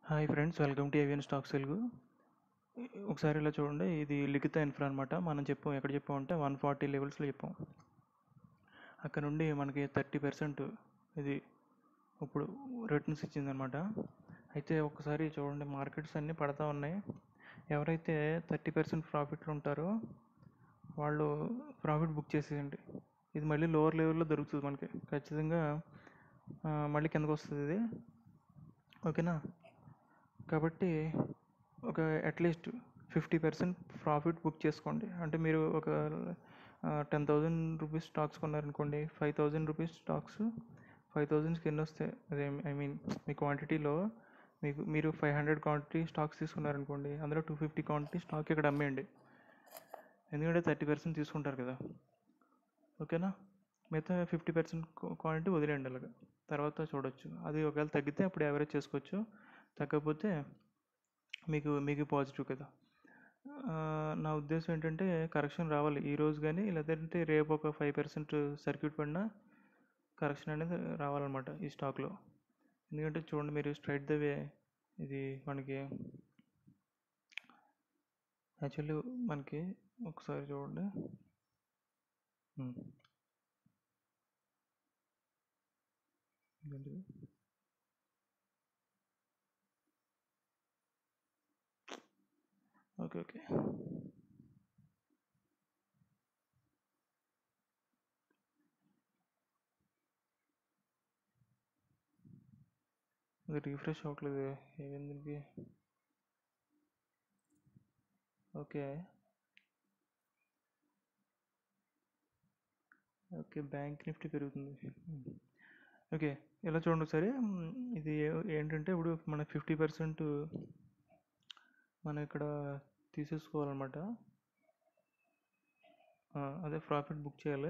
Hi friends welcome to Avian stocks Telugu ఒకసారి ఇలా చూడండి ఇది లిఖిత ఇన్ఫ్రా అనమాట మనం చెప్పాం ఎక్కడ చెప్పామంటే వన్ ఫార్టీ లెవెల్స్లో చెప్పాం అక్కడ నుండి మనకి థర్టీ పర్సెంట్ ఇది ఇప్పుడు రిటర్న్స్ ఇచ్చిందనమాట అయితే ఒకసారి చూడండి మార్కెట్స్ అన్నీ పడతా ఉన్నాయి ఎవరైతే థర్టీ పర్సెంట్ ప్రాఫిట్లు ఉంటారో వాళ్ళు ప్రాఫిట్ బుక్ చేసేయండి ఇది మళ్ళీ లోవర్ లెవెల్లో దొరుకుతుంది మనకి ఖచ్చితంగా ఆ, మళ్ళీ కిందకు వస్తుంది ఇది ఓకేనా కాబట్టి ఒక at least fifty percent profit book చేసుకోండి అంటే మీరు ఒక టెన్ థౌజండ్ రూపీస్ స్టాక్స్ కొన్నారనుకోండి five thousand rupees stocks five థౌజండ్స్కి ఎన్ని వస్తాయి అదే ఐ మీన్ మీ క్వాంటిటీలో మీకు మీరు ఫైవ్ హండ్రెడ్ క్వాంటిటీ స్టాక్స్ తీసుకున్నారనుకోండి అందులో టూ ఫిఫ్టీ క్వాంటిటీ స్టాక్ ఇక్కడ అమ్మేయండి ఎందుకంటే థర్టీ పర్సెంట్ తీసుకుంటారు కదా ఓకేనా మిగతా ఫిఫ్టీ పర్సెంట్ క్వాంటిటీ వదిలేయండి అలాగా తర్వాత చూడొచ్చు అది ఒకవేళ తగ్గితే అప్పుడు యావరేజ్ చేసుకోవచ్చు తగ్గకపోతే మీకు మీకు పాజిటివ్ కదా ఆ, నా ఉద్దేశం ఏంటంటే కరెక్షన్ రావాలి ఈ రోజు కానీ లేదంటే రేపు ఒక ఫైవ్ పర్సెంట్ సర్క్యూట్ పడినా కరెక్షన్ అనేది రావాలన్నమాట ఈ స్టాక్లో ఎందుకంటే చూడండి మీరు స్ట్రైట్ ద వే ఇది మనకి యాక్చువల్లీ మనకి ఒకసారి చూడండి ఉమ్. ఇదేంటిది? ఓకే ఓకే ఇది రీఫ్రెష్ అవ్వట్లేదు ఏమైంది దీనికి ఓకే ఓకే బ్యాంక్ నిఫ్టీ పెరుగుతుంది ఓకే ఇలా చూడండి ఒకసారి మ్, ఇది ఏ- ఏంటంటే ఇప్పుడు మన ఫిఫ్టీ పర్సెంట్ మనం ఇక్కడ తీసేసుకోవాలన్నమాట ఆ, అదే ప్రాఫిట్ బుక్ చేయాలి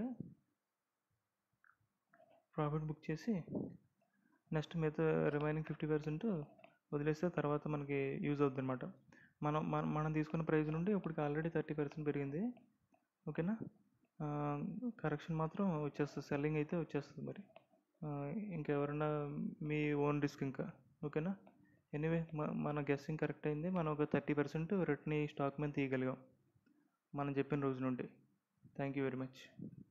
ప్రాఫిట్ బుక్ చేసి నెక్స్ట్ మిగతా రిమైనింగ్ ఫిఫ్టీ పర్సెంట్ వదిలేస్తే తర్వాత మనకి యూజ్ అవుద్ది అనమాట మనం మనం మనం తీసుకున్న ప్రైస్ నుండి ఇప్పటికి ఆల్రెడీ థర్టీ పర్సెంట్ పెరిగింది ఓకేనా కరెక్షన్ మాత్రం వచ్చేస్తుంది సెల్లింగ్ అయితే వచ్చేస్తుంది మరి ఆ, ఇంకెవరన్నా మీ ఓన్ రిస్క్ ఇంకా ఓకేనా ఎనీవే మన గెస్సింగ్ కరెక్ట్ అయింది మనం ఒక థర్టీ పర్సెంట్ రిటర్న్ ఈ స్టాక్ మీద తీయగలిగాం మనం చెప్పిన రోజు నుండి థ్యాంక్ యూ వెరీ మచ్